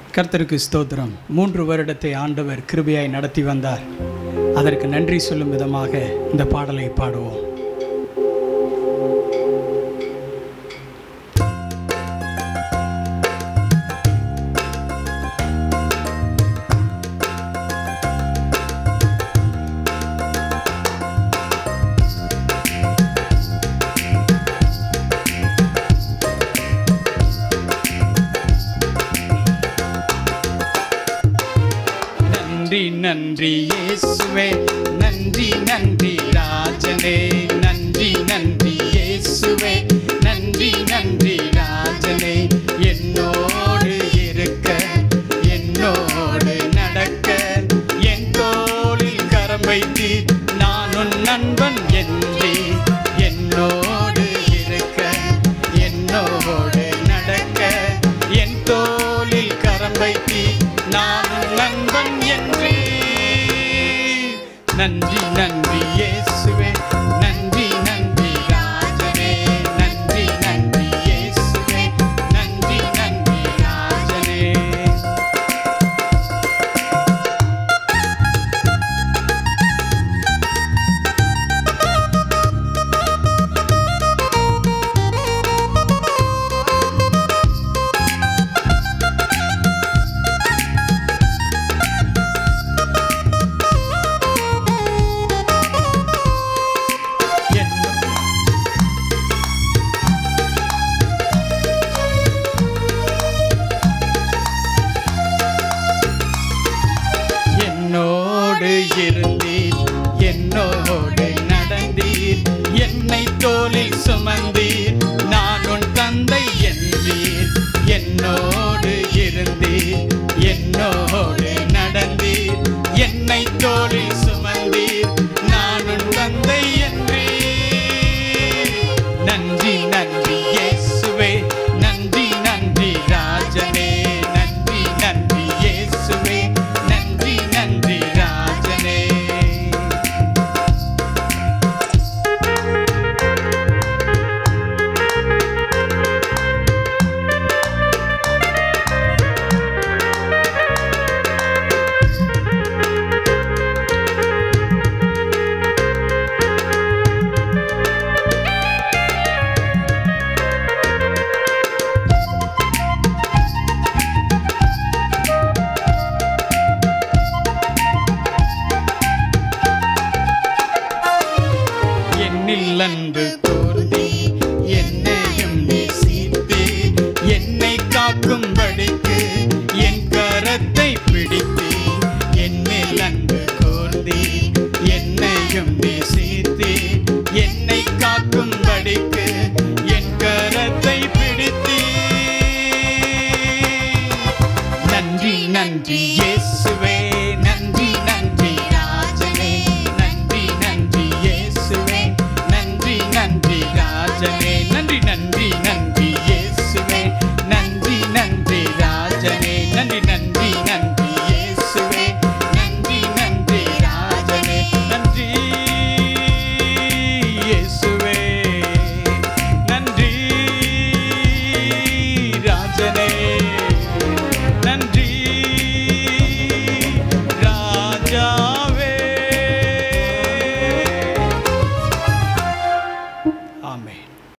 கர்த்தருக்கு ஸ்தோத்திரம் மூன்று வருடத்தை ஆண்டவர் கிருபையாய் நடத்தி வந்தார் அதற்கு நன்றி சொல்லும் விதமாக இந்த பாடலை பாடுவோம் நன்றி நன்றி இயேசுவே நன்றி நன்றி ராஜனே நன்றி நன்றி இயேசுவே நன்றி நன்றி ராஜனே என்னோடு இருக்க என்னோடு நடக்க என் தோளில் கரம் வைத்து நான் உன் நண்பன் என்றே என்னோடு இருக்க என்னோடு நடக்க என் தோளில் கரம் வைத்து நான் உன் நண்பன் என்றே நன்றி நன்றி இயேசுவே நன்றி நன்றி ராஜனே நன்றி நன்றி இயேசுவே நன்றி நன்றி ராஜனே என்னும் என்னோடு இருந்தீர் என்னோடு நடந்தீர் என்னை தோளில் சுமந்து